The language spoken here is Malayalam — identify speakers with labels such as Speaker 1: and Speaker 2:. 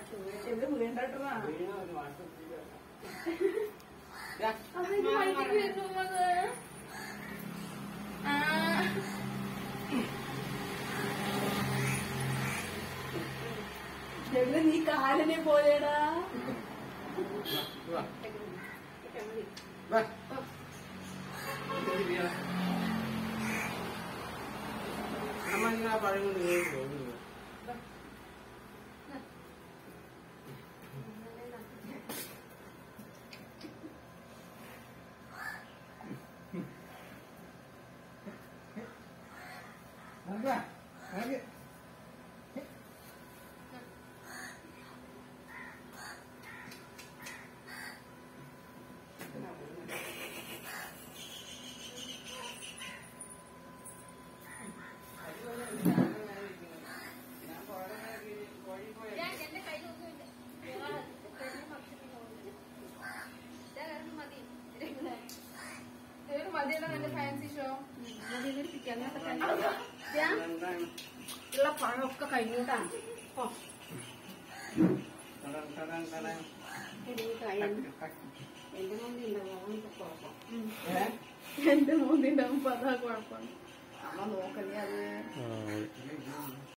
Speaker 1: ഇത് വീണ്ടട്ടാ
Speaker 2: വീണ ഒരു വാട്സപ്പിൽ
Speaker 1: അതിന് വഴിക്ക് വരുന്നത് ആ എവിടെ നീ കാലനെ പോലെടാ
Speaker 2: വാ വാ അമ്മ ഇങ്ങനെ ആ പഴം കൊണ്ട് കേറി പോകുന്നു
Speaker 3: ഞാൻ എന്റെ കയ്യിലൊന്നുമില്ല മതി
Speaker 1: ഇതൊരു മതിയുടെ നല്ല ഫാൻസി ഷോ
Speaker 2: എന്താണ്
Speaker 1: ഉള്ള പഴമൊക്കെ കഴിഞ്ഞിട്ടാണ്
Speaker 2: തടം തടം തടം
Speaker 1: എന്റെ മുന്നിൽ ഉണ്ടാവും കുഴപ്പം
Speaker 2: ഏ
Speaker 1: എന്റെ മുന്നിൽ ഉണ്ടാവുമ്പോ അതാ കുഴപ്പം അമ്മ നോക്കല്ലേ അത്
Speaker 2: ആ